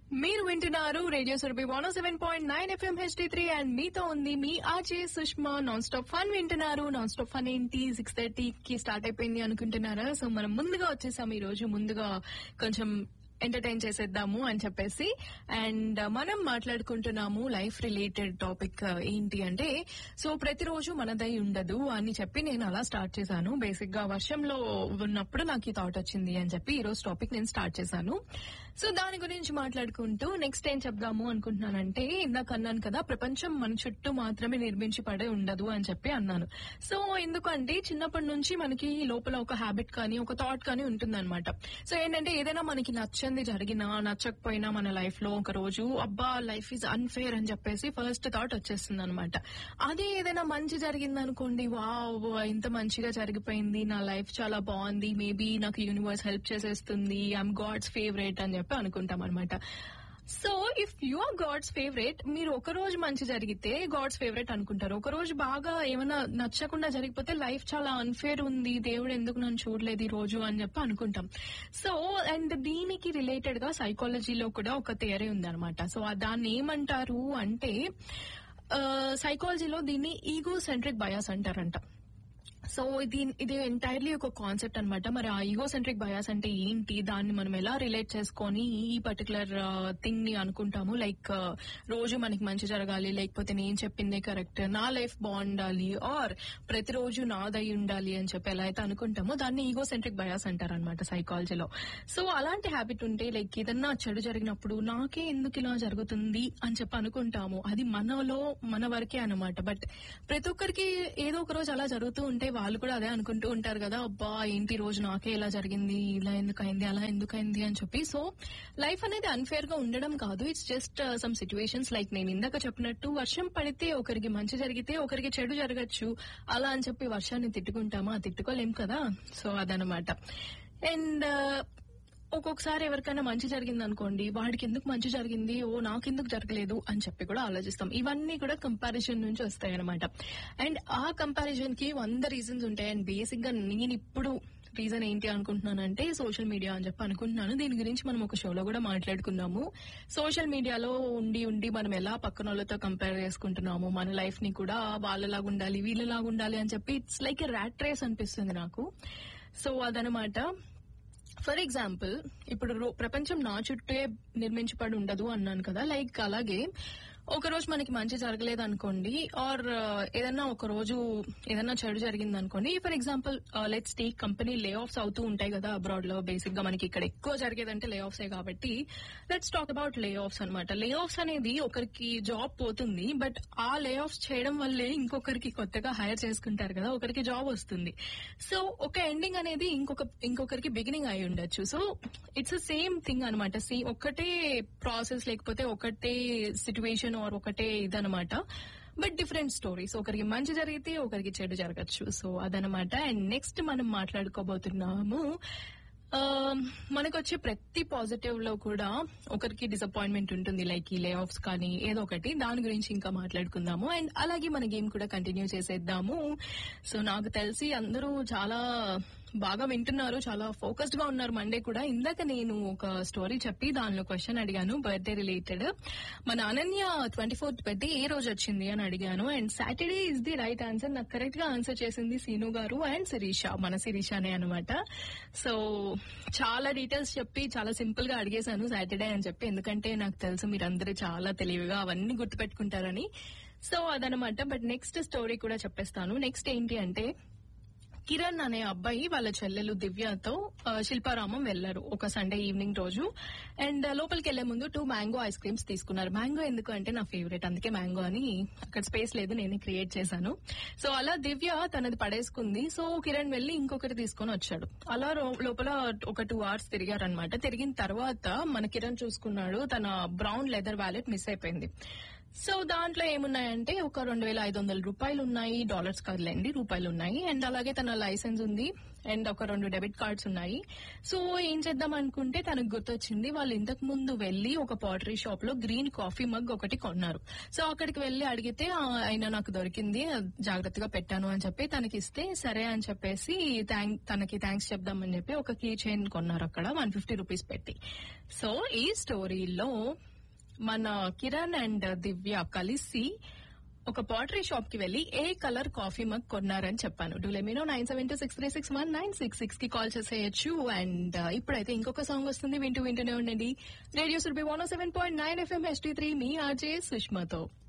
మీరు వింటున్నారు radio Surabhi one seven point nine FM HD three and మీతో ఉంది మీ RJ Sushma non stop fun వింటున్నారు నాన్ స్టాప్ ఫన్ ఏంటి సిక్స్ థర్టీ కి స్టార్ట్ అయిపోయింది అనుకుంటున్నారా సో మనం ముందుగా వచ్చేసాం ఈ రోజు ముందుగా కొంచెం ఎంటర్టైన్ చేసేద్దాము అని చెప్పేసి అండ్ మనం మాట్లాడుకుంటున్నాము లైఫ్ రిలేటెడ్ టాపిక్ ఏంటి అంటే సో ప్రతిరోజు మనదై ఉండదు అని చెప్పి నేను అలా స్టార్ట్ చేశాను బేసిక్ గా వర్షంలో ఉన్నప్పుడు నాకు ఈ థాట్ వచ్చింది అని చెప్పి ఈ రోజు టాపిక్ నేను స్టార్ట్ చేశాను సో దాని గురించి మాట్లాడుకుంటూ నెక్స్ట్ ఏం చెప్దాము అనుకుంటున్నానంటే ఇందాక అన్నాను కదా ప్రపంచం మన చుట్టూ మాత్రమే నిర్మించి పడే ఉండదు అని చెప్పి అన్నాను సో ఎందుకంటే చిన్నప్పటి నుంచి మనకి లోపల ఒక హ్యాబిట్ కానీ ఒక థాట్ కానీ ఉంటుందన్నమాట సో ఏంటంటే ఏదైనా మనకి నచ్చంది జరిగినా నచ్చకపోయినా మన లైఫ్ లో ఒక రోజు అబ్బా లైఫ్ ఈజ్ అన్ఫేర్ అని చెప్పేసి ఫస్ట్ థాట్ వచ్చేస్తుంది అనమాట అదే ఏదైనా మంచి జరిగింది అనుకోండి వావ్ ఇంత మంచిగా జరిగిపోయింది నా లైఫ్ చాలా బాగుంది మేబీ నాకు యూనివర్స్ హెల్ప్ చేసేస్తుంది ఐఎమ్ గాడ్స్ ఫేవరెట్ అని చెప్పి అనుకుంటాం అనమాట so if you are God's favourite మీరు ఒక రోజు మంచి జరిగితే గాడ్స్ ఫేవరెట్ అనుకుంటారు ఒక రోజు బాగా ఏమైనా నచ్చకుండా జరిగిపోతే లైఫ్ చాలా అన్ఫేర్ ఉంది దేవుడు ఎందుకు నన్ను చూడలేదు ఈ రోజు అని చెప్పి అనుకుంటాం సో అండ్ దీనికి రిలేటెడ్ గా సైకాలజీలో కూడా ఒక థియరీ ఉంది అనమాట సో దాన్ని ఏమంటారు అంటే సైకాలజీలో దీన్ని ఈగో సెంట్రిక్ బయాస్ అంటారంట సో ఇది ఇది ఎంటైర్లీ ఒక కాన్సెప్ట్ అనమాట మరి ఆ ఈగో సెంట్రిక్ బయాస్ అంటే ఏంటి దాన్ని మనం ఎలా రిలేట్ చేసుకొని ఈ పర్టికులర్ థింగ్ ని అనుకుంటాము లైక్ రోజు మనకి మంచి జరగాలి లేకపోతే నేను చెప్పిందే కరెక్ట్ నా లైఫ్ బాగుండాలి ఆర్ ప్రతిరోజు నాదై ఉండాలి అని చెప్పి ఎలా అయితే అనుకుంటామో దాన్ని ఈగో సెంట్రిక్ బయాస్ అంటారు అనమాట సైకాలజీలో సో అలాంటి హ్యాబిట్ ఉంటే లైక్ ఏదన్నా చెడు జరిగినప్పుడు నాకే ఎందుకు ఇలా జరుగుతుంది అని చెప్పి అనుకుంటాము అది మనలో మన వరకే అనమాట బట్ ప్రతి ఒక్కరికి ఏదో ఒక రోజు అలా జరుగుతూ ఉంటే వాళ్ళు కూడా అదే అనుకుంటూ ఉంటారు కదా అబ్బా ఏంటి ఈ రోజు నాకే ఇలా జరిగింది ఇలా ఎందుకు అయింది అలా ఎందుకు అయింది అని చెప్పి సో లైఫ్ అనేది అన్ఫేర్ గా ఉండడం కాదు it's just some situations like నేను ఇందాక చెప్పినట్టు వర్షం పడితే ఒకరికి మంచి జరిగితే ఒకరికి చెడు జరగచ్చు అలా అని చెప్పి వర్షాన్ని తిట్టుకుంటామా తిట్టుకోలేం కదా సో అదనమాట అండ్ ఒక్కొక్కసారి ఎవరికైనా మంచి జరిగింది అనుకోండి వాడికి ఎందుకు మంచి జరిగింది ఓ నాకెందుకు జరగలేదు అని చెప్పి కూడా ఆలోచిస్తాం ఇవన్నీ కూడా కంపారిజన్ నుంచి వస్తాయి అనమాట అండ్ ఆ కంపారిజన్ కి వంద రీజన్స్ ఉంటాయి అండ్ బేసిక్ గా నేను ఇప్పుడు రీజన్ ఏంటి అనుకుంటున్నానంటే సోషల్ మీడియా అని చెప్పి అనుకుంటున్నాను దీని గురించి మనం ఒక షోలో కూడా మాట్లాడుకున్నాము సోషల్ మీడియాలో ఉండి ఉండి మనం ఎలా పక్కన వాళ్ళతో కంపేర్ చేసుకుంటున్నాము మన లైఫ్ ని కూడా వాళ్ళలాగా ఉండాలి వీళ్ళలాగా ఉండాలి అని చెప్పి it's like a rat race అనిపిస్తుంది నాకు సో అదనమాట ఫర్ ఎగ్జాంపుల్ ఇప్పుడు రో- ప్రపంచం నా చుట్టే నిర్మించబడి ఉండదు అన్నాను కదా లైక్ అలాగే ఒక రోజు మనకి మంచి జరగలేదు అనుకోండి ఆర్ ఏదన్నా ఒక రోజు ఏదన్నా చెడు జరిగింది అనుకోండి for example let's take company lay offs అవుతూ ఉంటాయి కదా అబ్రాడ్ లో బేసిక్ గా మనకి ఇక్కడ ఎక్కువ జరిగేదంటే లే ఆఫ్స్ కాబట్టి let's talk about lay offs అనమాట లే ఆఫ్స్ అనేది ఒకరికి జాబ్ పోతుంది బట్ ఆ లే ఆఫ్స్ చేయడం వల్లే ఇంకొకరికి కొత్తగా హైర్ చేసుకుంటారు కదా ఒకరికి జాబ్ వస్తుంది సో ఒక ఎండింగ్ అనేది ఇంకొక ఇంకొకరికి బిగినింగ్ అయి ఉండొచ్చు సో ఇట్స్ సేమ్ థింగ్ అనమాట సేమ్ ఒకటే ప్రాసెస్ లేకపోతే ఒకటే సిచ్యువేషన్ ఆర్ ఒకటే ఇదనమాట బట్ డిఫరెంట్ స్టోరీస్ ఒకరికి మంచి జరిగితే ఒకరికి చెడు జరగచ్చు సో అదనమాట అండ్ నెక్స్ట్ మనం మాట్లాడుకోబోతున్నాము ఆ, మనకు వచ్చే ప్రతి పాజిటివ్ లో కూడా ఒకరికి డిసప్పాయింట్మెంట్ ఉంటుంది లైక్ ఈ లే ఆఫ్స్ కానీ ఏదో ఒకటి దాని గురించి ఇంకా మాట్లాడుకుందాము అండ్ అలాగే మన గేమ్ కూడా కంటిన్యూ చేసేద్దాము సో నాకు తెలిసి అందరూ చాలా బాగా వింటున్నారు చాలా ఫోకస్డ్ గా ఉన్నారు మండే కూడా ఇందాక నేను ఒక స్టోరీ చెప్పి దానిలో క్వశ్చన్ అడిగాను బర్త్డే రిలేటెడ్ మన అనన్య ట్వంటీ ఫోర్త్ బర్త్డే ఏ రోజు వచ్చింది అని అడిగాను and Saturday is the right answer నాకు కరెక్ట్ గా ఆన్సర్ చేసింది సీను గారు అండ్ శిరీష మన శిరీషనే అనమాట సో చాలా డీటెయిల్స్ చెప్పి చాలా సింపుల్ గా అడిగేశాను సాటర్డే అని చెప్పి ఎందుకంటే నాకు తెలుసు మీరందరూ చాలా తెలివిగా అవన్నీ గుర్తుపెట్టుకుంటారని సో అదనమాట బట్ నెక్స్ట్ స్టోరీ కూడా చెప్పేస్తాను నెక్స్ట్ ఏంటి అంటే కిరణ్ అనే అబ్బాయి వాళ్ళ చెల్లెలు దివ్యతో ఆ, శిల్పారామం వెళ్లారు ఒక సండే ఈవినింగ్ రోజు అండ్ లోపలికి వెళ్లే ముందు టూ మ్యాంగో ఐస్ క్రీమ్స్ తీసుకున్నారు మ్యాంగో ఎందుకు అంటే నా ఫేవరెట్ అందుకే మ్యాంగో అని అక్కడ స్పేస్ లేదు నేనే క్రియేట్ చేశాను సో అలా దివ్య తనది పడేసుకుంది సో కిరణ్ వెళ్లి ఇంకొకటి తీసుకొని వచ్చాడు అలా రో- లోపల ఒక టూ అవర్స్ తిరిగారనమాట తిరిగిన తర్వాత మన కిరణ్ చూసుకున్నాడు తన బ్రౌన్ లెదర్ వ్యాలెట్ మిస్ అయిపోయింది సో దాంట్లో ఏమున్నాయంటే ఒక రెండు వేల ఐదు వందల రూపాయలు ఉన్నాయి డాలర్స్ కదలండి రూపాయలు ఉన్నాయి అండ్ అలాగే తన లైసెన్స్ ఉంది అండ్ ఒక రెండు డెబిట్ కార్డ్స్ ఉన్నాయి సో ఏం చేద్దాం అనుకుంటే తనకు గుర్తొచ్చింది వాళ్ళు ఇంతకు ముందు వెళ్లి ఒక పాటరీ షాప్ లో గ్రీన్ కాఫీ మగ్ ఒకటి కొన్నారు సో అక్కడికి వెళ్లి అడిగితే "ఆ, అయినా నాకు దొరికింది జాగ్రత్తగా పెట్టాను అని చెప్పి తనకి ఇస్తే సరే అని చెప్పేసి థ్యాంక్ తనకి థ్యాంక్స్ చెప్దామని చెప్పి ఒక కీ చైన్ కొన్నారు అక్కడ వన్ ఫిఫ్టీ రూపీస్ పెట్టి సో ఈ స్టోరీలో మన కిరణ్ అండ్ దివ్య కలిసి ఒక పాటరీ షాప్ కి వెళ్లి ఏ కలర్ కాఫీ మగ్ కొన్నారని చెప్పాను డూ లెమినో nine seven two six three six one nine six six కి కాల్ చేసేయచ్చు అండ్ ఇప్పుడైతే ఇంకొక సాంగ్ వస్తుంది వింటూ వింటూనే ఉండండి radio Surabhi one seven point nine FM HD three మీ ఆర్జే సుష్మతో